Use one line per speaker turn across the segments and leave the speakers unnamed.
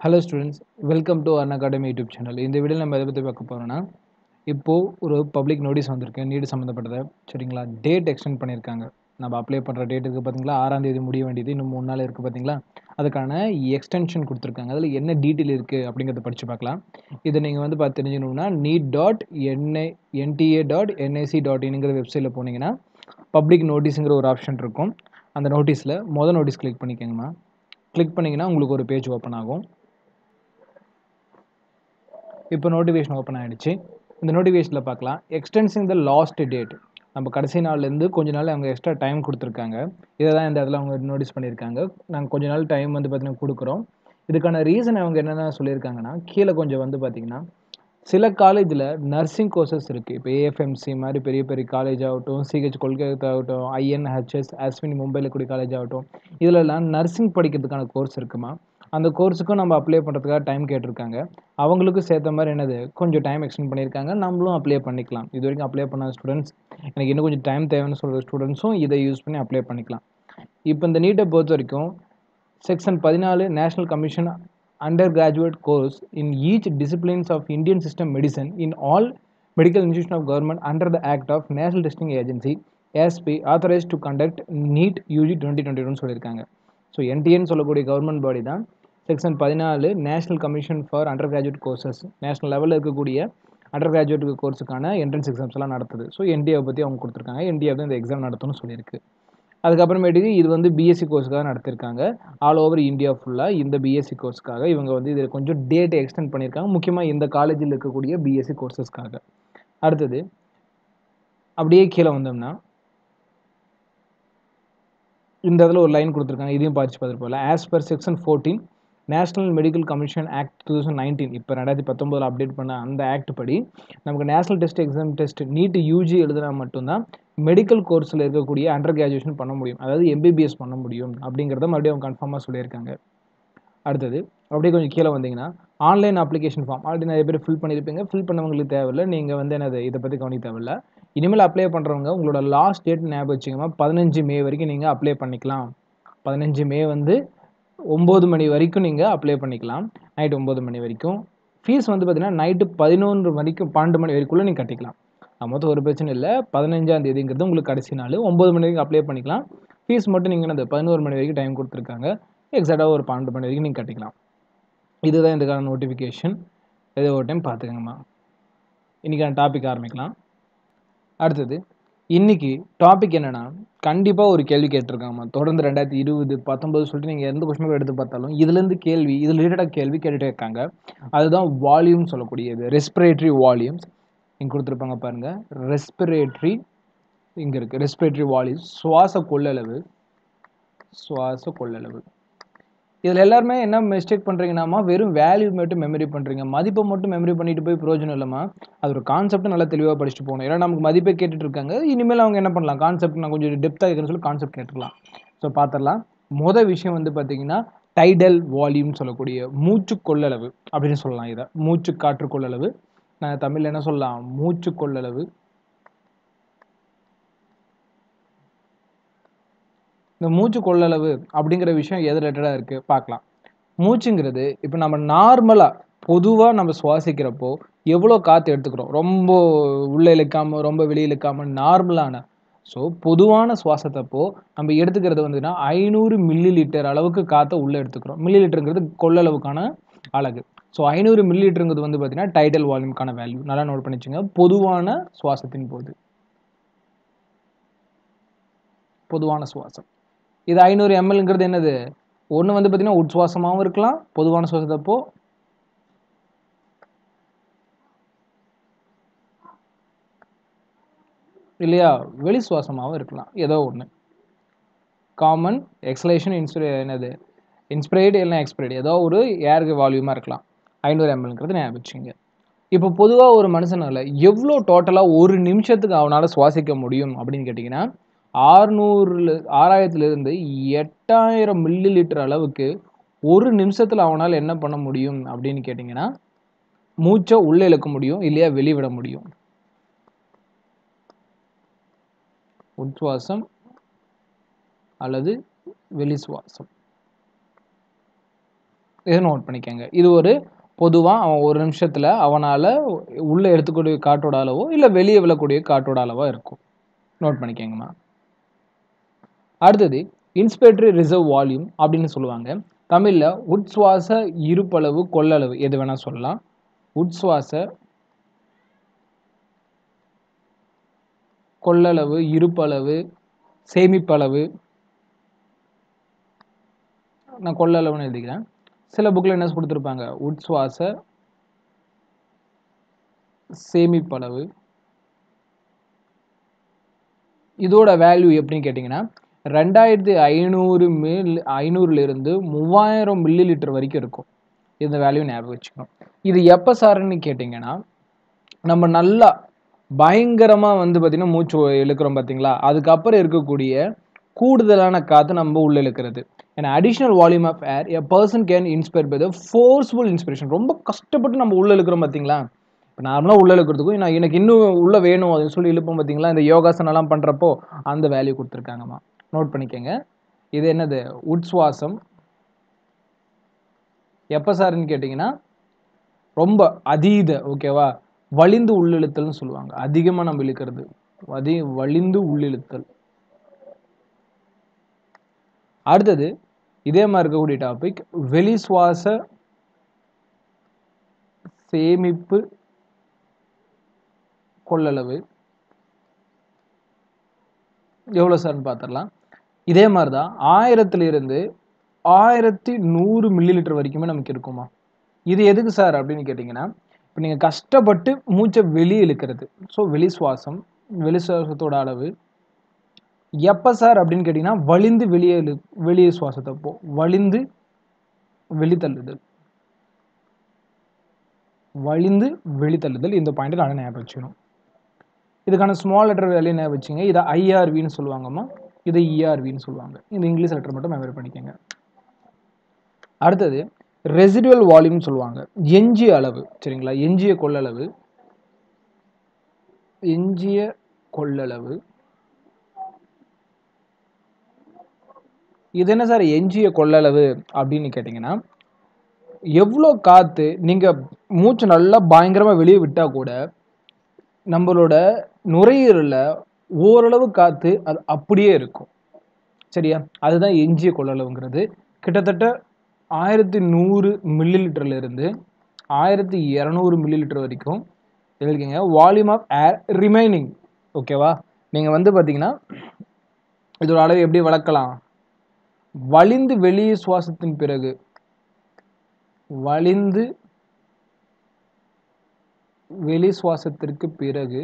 hello students welcome to Unacademy YouTube channel இந்த வீடியோவில் நம்ம எதை பற்றி பார்க்க போகிறோம்னா இப்போது ஒரு பப்ளிக் நோட்டீஸ் வந்திருக்கு நீடு சம்மந்தப்பட்டதை சரிங்களா டேட் எக்ஸ்டெண்ட் பண்ணியிருக்காங்க நம்ம அப்ளை பண்ணுற டேட் இருக்குது பார்த்தீங்களா ஆறாம் தேதி முடிய வேண்டியது இன்னும் மூணு நாள் இருக்குது பார்த்தீங்களா அதுக்கான எக்ஸ்டென்ஷன் கொடுத்துருக்காங்க அதில் என்ன டீட்டெயில் இருக்குது அப்படிங்கிறத படித்து பார்க்கலாம் இதை நீங்கள் வந்து பார்த்து தெரிஞ்சுக்கணும்னா நீட் டாட் என்ஐ என்டிஏ டாட் என்ஐசி டாட் இன்ங்கிற வெப்சைட்டில் போனீங்கன்னா பப்ளிக் நோட்டீஸுங்கிற ஒரு ஆப்ஷன் இருக்கும் அந்த நோட்டீஸில் மொதல் நோட்டீஸ் கிளிக் பண்ணிக்கோங்கம்மா கிளிக் பண்ணிங்கன்னா உங்களுக்கு ஒரு பேஜ் ஓப்பன் ஆகும் இப்போ நோட்டிஃபிகேஷன் ஓப்பன் ஆகிடுச்சு இந்த நோட்டிஃபிகேஷனில் பார்க்கலாம் எக்ஸ்டென்சிங் த லாஸ்ட் டேட் நம்ம கடைசி நாள்லேருந்து கொஞ்ச நாள் அவங்க எக்ஸ்ட்ரா டைம் கொடுத்துருக்காங்க இதை தான் இந்த இடத்துல அவங்க நோட்டீஸ் பண்ணியிருக்காங்க நாங்கள் கொஞ்ச நாள் டைம் வந்து பார்த்திங்கன்னா கொடுக்குறோம் இதுக்கான ரீசன் அவங்க என்னென்ன சொல்லியிருக்காங்கன்னா கீழே கொஞ்சம் வந்து பார்த்திங்கன்னா சில காலேஜில் நர்சிங் கோர்சஸ் இருக்குது இப்போ ஏஎஃப்எம்சி மாதிரி பெரிய பெரிய காலேஜ் ஆகட்டும் சிஹெச் கொல்கத்தா ஆகட்டும் ஐஎன்ஹெச்எஸ் அஸ்வினி மும்பையில் கூடிய காலேஜ் ஆகட்டும் இதிலெல்லாம் நர்சிங் படிக்கிறதுக்கான கோர்ஸ் இருக்குமா அந்த கோர்ஸுக்கும் நம்ம அப்ளை பண்ணுறதுக்காக டைம் கேட்டிருக்காங்க அவங்களுக்கும் சேர்த்த மாதிரி என்னது கொஞ்சம் டைம் எக்ஸ்டெண்ட் பண்ணியிருக்காங்க நம்மளும் அப்ளை பண்ணிக்கலாம் இது வரைக்கும் அப்ளை பண்ண ஸ்டூடெண்ட்ஸ் எனக்கு இன்னும் கொஞ்சம் டைம் தேவைன்னு சொல்கிற ஸ்டூடெண்ட்ஸும் இதை யூஸ் பண்ணி அப்ளை பண்ணிக்கலாம் இப்போ இந்த நீட்டை பொறுத்த வரைக்கும் செக்ஷன் பதினாலு national commission undergraduate course in each disciplines of Indian system medicine in all medical institution of government under the act of national testing agency எஸ்பி authorize to conduct NEET UG twenty twenty one சொல்லியிருக்காங்க ஸோ என்டிஎன் சொல்லக்கூடிய government body தான் section பதினாலு national commission for undergraduate courses national லெவலில் இருக்கக்கூடிய undergraduate கோர்ஸுக்கான என்ட்ரன்ஸ் எக்ஸாம்ஸ் எல்லாம் நடத்துது ஸோ என்டிஏவை பற்றி அவங்க கொடுத்துருக்காங்க என்டிஏ தான் இந்த எக்ஸாம் நடத்தணும்னு சொல்லியிருக்கு அதுக்கப்புறமேட்டுக்கு இது வந்து பிஎஸ்சி கோர்ஸுக்காக நடத்திருக்காங்க ஆல் ஓவர் இந்தியா ஃபுல்லாக இந்த பிஎஸ்சி கோர்ஸ்க்காக இவங்க வந்து இதில் கொஞ்சம் டேட்டை எக்ஸ்டெண்ட் பண்ணியிருக்காங்க முக்கியமாக இந்த காலேஜில் இருக்கக்கூடிய பிஎஸ்சி கோர்சஸ்க்காக அடுத்தது அப்படியே கீழே வந்தோம்னா இந்த இதில் ஒரு லைன் கொடுத்துருக்காங்க இதையும் பார்த்து பார்த்துருப்போம்ல as per section fourteen national medical commission act two thousand nineteen இப்போ ரெண்டாயிரத்தி பத்தொம்போதில் அப்டேட் பண்ண அந்த ஆக்ட் படி நமக்கு national test exam test NEET UG எழுதுனா மட்டும்தான் மெடிக்கல் கோர்ஸில் இருக்கக்கூடிய அண்டர் கிராஜுவேஷன் பண்ண முடியும் அதாவது எம்பிபிஎஸ் பண்ண முடியும் அப்படிங்கிறத மறுபடியும் அவங்க கன்ஃபார்மாக சொல்லியிருக்காங்க அடுத்தது அப்படியே கொஞ்சம் கீழே வந்தீங்கன்னா ஆன்லைன் அப்ளிகேஷன் ஃபார்ம் ஆல்ரெடி நிறைய பேர் ஃபில் பண்ணியிருப்பீங்க ஃபில் பண்ணவங்களுக்கு தேவையில்லை நீங்கள் வந்து என்னது இதை பற்றி கவனிக்க தேவையில்லை இனிமேல் அப்ளை பண்ணுறவங்க உங்களோட லாஸ்ட் டேட் ஞாபகம் வச்சுக்கோமா பதினஞ்சு மே வரைக்கும் நீங்கள் அப்ளை பண்ணிக்கலாம் பதினஞ்சு மே வந்து ஒம்பது மணி வரைக்கும் நீங்கள் அப்ளை பண்ணிக்கலாம் நைட் ஒம்பது மணி வரைக்கும் ஃபீஸ் வந்து பார்த்தீங்கன்னா நைட்டு பதினொன்று மணிக்கும் பன்னெண்டு மணி வரைக்குள்ளே நீங்கள் கட்டிக்கலாம் மொத்தம் ஒரு பிரச்சனை இல்லை பதினஞ்சாம் தேதிங்கிறது உங்களுக்கு கடைசி நாள் ஒம்பது மணி வரைக்கும் அப்ளை பண்ணிக்கலாம் ஃபீஸ் மட்டும் நீங்கள் அந்த பதினோரு மணி வரைக்கும் டைம் கொடுத்துருக்காங்க எக்ஸாக்டாக ஒரு பன்னெண்டு மணி வரைக்கும் நீங்கள் கட்டிக்கலாம் இதுதான் இதுக்கான நோட்டிஃபிகேஷன் இதை ஒரு டைம் பார்த்துக்கங்கம்மா இன்றைக்கான டாபிக் ஆரம்பிக்கலாம் அடுத்தது இன்றைக்கி டாபிக் என்னென்னா கண்டிப்பாக ஒரு கேள்வி கேட்டிருக்காங்கம்மா தொடர்ந்து ரெண்டாயிரத்தி இருபது பத்தொம்பது சொல்லிட்டு நீங்கள் எந்த கொஸ்டின் எடுத்து பார்த்தாலும் இதுலேருந்து கேள்வி இதில் ரிலேட்டடாக கேள்வி கேட்டுகிட்டே இருக்காங்க அதுதான் வால்யூம் சொல்லக்கூடியது ரெஸ்பிரேட்டரி வால்யூம்ஸ் இங்கே கொடுத்துருப்பாங்க பாருங்கள் ரெஸ்பிரேட்டரி இங்கே இருக்குது ரெஸ்பிரேட்டரி வால்யூம் சுவாச கொள்ளளவு சுவாச கொள்ளளவு இதில் எல்லாருமே என்ன மிஸ்டேக் பண்ணுறீங்கன்னாமா வெறும் வேல்யூ மட்டும் மெமரி பண்ணுறீங்க மதிப்பை மட்டும் மெமரி பண்ணிட்டு போய் பிரயோஜனம் இல்லைம்மா அது ஒரு கான்செப்ட் நல்லா தெளிவாக படிச்சுட்டு போகணும் ஏன்னா நமக்கு மதிப்பை கேட்டுட்டு இருக்காங்க இனிமேல் அவங்க என்ன பண்ணலாம் கான்செப்ட் நான் கொஞ்சம் டெப்த்தாக இருக்குன்னு சொல்லி கான்செப்ட் கேட்டுக்கலாம் ஸோ பார்த்துடலாம் மொதல் விஷயம் வந்து பார்த்தீங்கன்னா டைடல் வால்யூம் சொல்லக்கூடிய மூச்சு கொள்ளளவு அப்படின்னு சொல்லலாம் இதை மூச்சு காற்று கொள்ளளவு நான் தமிழில் என்ன சொல்லலாம் மூச்சு கொள்ளளவு இந்த மூச்சு கொள்ளளவு அப்படிங்கிற விஷயம் எது ரிலேட்டடாக இருக்குது பார்க்கலாம் மூச்சுங்கிறது இப்போ நம்ம நார்மலாக பொதுவாக நம்ம சுவாசிக்கிறப்போ எவ்வளோ காற்று எடுத்துக்கிறோம் ரொம்ப உள்ளே இழுக்காமல் ரொம்ப வெளியே இழுக்காமல் நார்மலான ஸோ பொதுவான சுவாசத்தப்போ நம்ம எடுத்துக்கிறது வந்துன்னா ஐநூறு மில்லி லிட்டர் அளவுக்கு காற்றை உள்ளே எடுத்துக்கிறோம் மில்லி லிட்டருங்கிறது கொள்ளளவுக்கான அழகு ஸோ ஐநூறு மில்லி லிட்டருங்கிறது வந்து பார்த்தீங்கன்னா டைடல் வால்யூம்க்கான வேல்யூ நல்லா நோட் பண்ணிச்சுங்க பொதுவான சுவாசத்தின் போது பொதுவான சுவாசம் இது ஐநூறு எம்எல்ங்கிறது என்னது ஒன்று வந்து பார்த்தீங்கன்னா உட்சுவாசமாகவும் இருக்கலாம் பொதுவான சுவாசத்தப்போ இல்லையா வெளி சுவாசமாகவும் இருக்கலாம் ஏதோ ஒன்று காமன் எக்ஸலேஷன் இன்ஸ்பிரே என்னது இன்ஸ்பிரேட் இல்லைனா எக்ஸ்பிரேட் ஏதோ ஒரு ஏருக்கு வால்யூமாக இருக்கலாம் ஐநூறு எம்எல்ங்கிறது ஞாபகம் வச்சுங்க இப்போ பொதுவாக ஒரு மனுஷனால் எவ்வளோ டோட்டலாக ஒரு நிமிஷத்துக்கு அவனால் சுவாசிக்க முடியும் அப்படின்னு கேட்டிங்கன்னா ஆறுநூறுல ஆறாயிரத்துலேருந்து எட்டாயிரம் மில்லி லிட்டர் அளவுக்கு ஒரு நிமிஷத்தில் அவனால் என்ன பண்ண முடியும் அப்படின்னு கேட்டிங்கன்னா மூச்சை உள்ளே இழுக்க முடியும் இல்லையா வெளிவிட முடியும் உட்சுவாசம் அல்லது வெளி சுவாசம் இதை நோட் பண்ணிக்கோங்க இது ஒரு பொதுவாக அவன் ஒரு நிமிஷத்தில் அவனால் உள்ளே எடுத்துக்கூடிய காற்றோட அளவோ இல்லை வெளியே விழக்கூடிய காற்றோட அளவோ இருக்கும் நோட் பண்ணிக்கோங்கம்மா அடுத்தது இன்ஸ்பெக்டரி ரிசர்வ் வால்யூம் அப்படின்னு சொல்லுவாங்க தமிழில் உட்சுவாச இருப்பளவு கொள்ளளவு எது வேணால் சொல்லலாம் உட்சுவாச கொள்ளளவு இருப்பளவு சேமிப்பளவு நான் கொள்ளளவுன்னு எழுதிக்கிறேன் சில புக்கில் என்ன கொடுத்துருப்பாங்க உட்சுவாச சேமிப்பளவு இதோட வேல்யூ எப்படின்னு கேட்டிங்கன்னா ரெண்டாயிரத்தி ஐநூறு மில் ஐநூறுலேருந்து மூவாயிரம் மில்லி லிட்டர் வரைக்கும் இருக்கும் இந்த வேல்யூ ஞாபகம் வச்சுக்கணும் இது எப்போ சார்ன்னு கேட்டிங்கன்னா நம்ம நல்லா பயங்கரமாக வந்து பார்த்திங்கன்னா மூச்சு இழுக்கிறோம் பார்த்தீங்களா அதுக்கப்புறம் இருக்கக்கூடிய கூடுதலான காற்று நம்ம உள்ளே இழுக்கிறது ஏன்னா additional volume of air a person can inspire by the forceful inspiration ரொம்ப கஷ்டப்பட்டு நம்ம உள்ளே இழுக்கிறோம் பார்த்தீங்களா இப்போ நார்மலாக உள்ளே இழுக்கிறதுக்கும் நான் எனக்கு இன்னும் உள்ளே வேணும் அப்படின்னு சொல்லி இழுப்போம் பார்த்தீங்களா இந்த யோகாசனம்லாம் பண்ணுறப்போ அந்த வேல்யூ கொடுத்துருக்காங்கம்மா நோட் பண்ணிக்கோங்க இது என்னது உட்சுவாசம் எப்போ சார்ன்னு கேட்டிங்கன்னா ரொம்ப அதீத ஓகேவா வலிந்து உள்ளிழுத்தல்னு சொல்லுவாங்க அதிகமாக நம்ம இழுக்கிறது அதி வலிந்து உள்ளிழுத்தல் அடுத்தது இதே மாதிரி இருக்கக்கூடிய டாபிக் வெளி சுவாச சேமிப்பு கொள்ளளவு எவ்வளோ சார்னு பார்த்துடலாம் இதே மாதிரி தான் ஆயிரத்துலேருந்து ஆயிரத்தி நூறு மில்லி லிட்டர் வரைக்குமே நமக்கு இருக்குமா இது எதுக்கு சார் அப்படின்னு கேட்டிங்கன்னா இப்போ நீங்கள் கஷ்டப்பட்டு மூச்சை வெளியே இழுக்கிறது ஸோ வெளி சுவாசம் வெளி சுவாசத்தோட அளவு எப்போ சார் அப்படின்னு கேட்டிங்கன்னா வலிந்து வெளியே இழு வெளியே சுவாசத்தை போ வலிந்து வெளித்தள்ளுதல் வலிந்து வெளித்தள்ளுதல் இந்த பாயிண்ட் நான் ஞாபகம் வச்சுக்கணும் இதுக்கான ஸ்மால் லெட்டர் வேலையை ஞாபகம் வச்சுங்க இதை ஐஆர்வின்னு சொல்லுவாங்கம்மா இதை இஆர்வின்னு சொல்லுவாங்க இந்த இங்கிலீஷ் லெட்டர் மட்டும் மெமரி பண்ணிக்கோங்க அடுத்தது ரெசிடுவல் வால்யூம்னு சொல்லுவாங்க எஞ்சிய அளவு சரிங்களா எஞ்சிய கொள்ளளவு எஞ்சிய கொள்ளளவு இது என்ன சார் எஞ்சிய கொள்ளளவு அப்படின்னு கேட்டிங்கன்னா எவ்வளோ காற்று நீங்கள் மூச்சு நல்லா பயங்கரமாக வெளியே விட்டால் கூட நம்மளோட நுரையீரலில் ஓரளவு காற்று அது அப்படியே இருக்கும் சரியா அதுதான் எஞ்சிய கொள்ளளவுங்கிறது கிட்டத்தட்ட ஆயிரத்தி நூறு மில்லி லிட்டர்லேருந்து ஆயிரத்தி இரநூறு மில்லி லிட்டர் வரைக்கும் எழுதிக்கங்க வால்யூம் ஆஃப் ஏர் ரிமைனிங் ஓகேவா நீங்கள் வந்து பார்த்தீங்கன்னா இதோட அளவு எப்படி வளர்க்கலாம் வலிந்து வெளியே சுவாசத்தின் பிறகு வலிந்து வெளி சுவாசத்திற்கு பிறகு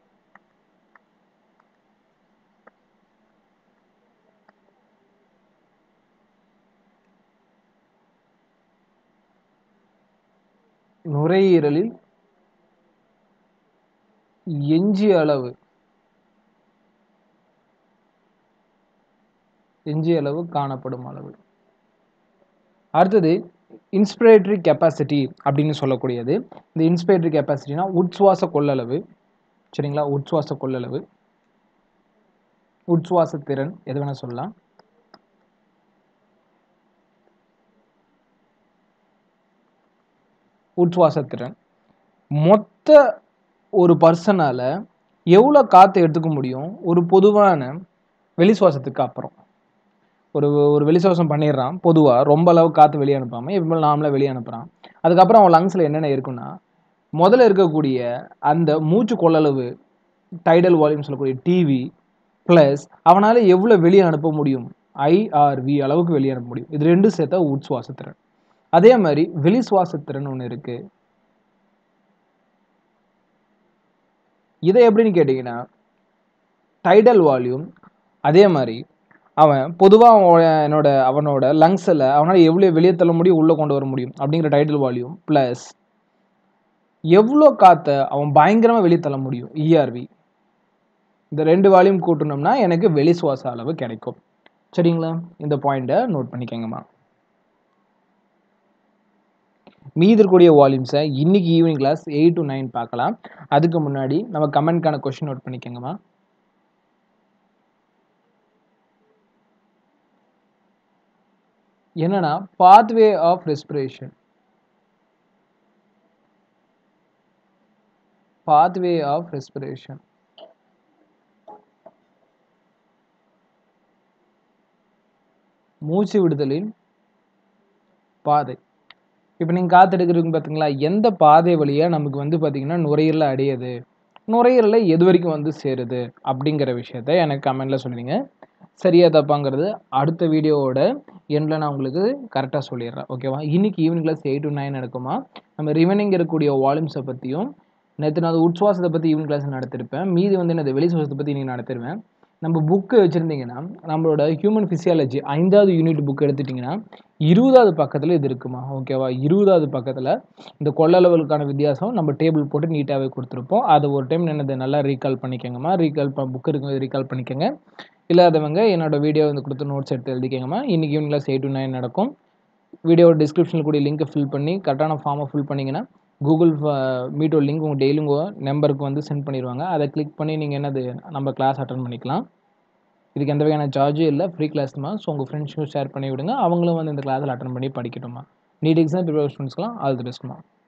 நுரையீரலில் எஞ்சிய அளவு எஞ்சிய அளவு காணப்படும் அளவு அடுத்தது இன்ஸ்பிரேட்டரி கெப்பாசிட்டி அப்படின்னு சொல்லக்கூடியது இந்த இன்ஸ்பிரேட்டரி கெப்பாசிட்டினா உட்சுவாச கொள்ளளவு சரிங்களா உட்சுவாச கொள்ளளவு உட்சுவாச திறன் எது வேணால் சொல்லலாம் உட்சுவாசத்திறன் மொத்த ஒரு பர்சனால் எவ்வளோ காற்று எடுத்துக்க முடியும் ஒரு பொதுவான வெளி சுவாசத்துக்கு அப்புறம் ஒரு ஒரு வெளி சுவாசம் பண்ணிடுறான் பொதுவாக ரொம்ப அளவு காற்று வெளியே அனுப்பாமல் எப்போ நாமளாக வெளியே அனுப்புகிறான் அதுக்கப்புறம் அவன் லங்ஸில் என்னென்ன இருக்குன்னா முதல்ல இருக்கக்கூடிய அந்த மூச்சு கொள்ளளவு டைடல் வால்யூம் சொல்லக்கூடிய டிவி ப்ளஸ் அவனால் எவ்வளோ வெளியே அனுப்ப முடியும் ஐஆர்வி அளவுக்கு வெளியே அனுப்ப முடியும் இது ரெண்டும் சேர்த்தா உட்சுவாசத்திறன் அதே மாதிரி வெளி சுவாசத்திறன் ஒன்று இருக்கு இதை எப்படின்னு கேட்டிங்கன்னா டைடல் வால்யூம் அதே மாதிரி அவன் பொதுவாக அவன் என்னோட அவனோட லங்ஸில் அவனால் எவ்வளோ வெளியே தள்ள முடியும் உள்ளே கொண்டு வர முடியும் அப்படிங்கிற டைடல் வால்யூம் ப்ளஸ் எவ்வளோ காற்றை அவன் பயங்கரமாக வெளியே தள்ள முடியும் இஆர்வி இந்த ரெண்டு வால்யூம் கூட்டணும்னா எனக்கு வெளி சுவாச அளவு கிடைக்கும் சரிங்களா இந்த பாயிண்ட்டை நோட் பண்ணிக்கோங்கம்மா மீதி இருக்கக்கூடிய வால்யூம்ஸை இன்னைக்கு evening class eight to nine பார்க்கலாம் அதுக்கு முன்னாடி நம்ம கமெண்ட்கான கொஷின் நோட் பண்ணிக்கோங்கம்மா என்னன்னா pathway of respiration pathway of respiration மூச்சு விடுதலின் பாதை இப்போ நீங்கள் காத்தெடுக்கிறீங்க பார்த்தீங்களா எந்த பாதை வழியாக நமக்கு வந்து பார்த்தீங்கன்னா நுரையீரல அடையுது நுரையீரல எது வரைக்கும் வந்து சேருது அப்படிங்கிற விஷயத்த எனக்கு கமெண்டில் சொல்லுவீங்க சரியா தப்பாங்கிறது அடுத்த வீடியோவோட எண்டில் நான் உங்களுக்கு கரெக்டாக சொல்லிடுறேன் ஓகேவா இன்னைக்கு evening class eight to nine நடக்குமா நம்ம ரிமைனிங் இருக்கக்கூடிய வால்யூம்ஸை பற்றியும் நேற்று நான் உட்சுவாசத்தை பற்றி ஈவினிங் கிளாஸ் நடத்திருப்பேன் மீதி வந்து என்னது வெளி சுவாசத்தை பற்றி நீங்கள் நடத்திருவேன் நம்ம புக்கு வச்சுருந்தீங்கன்னா நம்மளோட ஹியூமன் ஃபிசியாலஜி ஐந்தாவது யூனிட் புக் எடுத்துட்டிங்கன்னா இருபதாவது பக்கத்தில் இது இருக்குமா ஓகேவா இருபதாவது பக்கத்தில் இந்த கொள்ளளவுக்கான வித்தியாசம் நம்ம டேபிள் போட்டு நீட்டாகவே கொடுத்துருப்போம் அதை ஒரு டைம் என்னது நல்லா ரீகால் பண்ணிக்கோங்கம்மா ரீகால் புக் இருக்கு ரீகால் பண்ணிக்கோங்க இல்லாதவங்க என்னோட வீடியோ வந்து கொடுத்து நோட்ஸ் எடுத்து எழுதிக்கோங்கம்மா இன்றைக்கி evening class eight to nine நடக்கும் வீடியோட டிஸ்கிரிப்ஷனில் கூடிய லிங்க்கை ஃபில் பண்ணி கரெக்டான ஃபார்மை ஃபில் பண்ணிங்கன்னா கூகுள் மீட்டோட லிங்க் உங்கள் டெய்லி உங்கள் நம்பருக்கு வந்து சென்ட் பண்ணிடுவாங்க அதை கிளிக் பண்ணி நீங்கள் என்னது நம்ம கிளாஸ் அட்டன் பண்ணிக்கலாம் இதுக்கு எந்த வகையான சார்ஜும் இல்லை ஃப்ரீ கிளாஸ் தான் ஸோ உங்கள் ஃப்ரெண்ட்ஸுக்கும் ஷேர் பண்ணி விடுங்க அவங்களும் வந்து இந்த கிளாஸில் அட்டன் பண்ணி படிக்கட்டுமா நீட் எக்ஸாம் ப்ரிப்பேர் ஸ்டூடெண்ட்ஸ்லாம் ஆல் தி பெஸ்ட்மா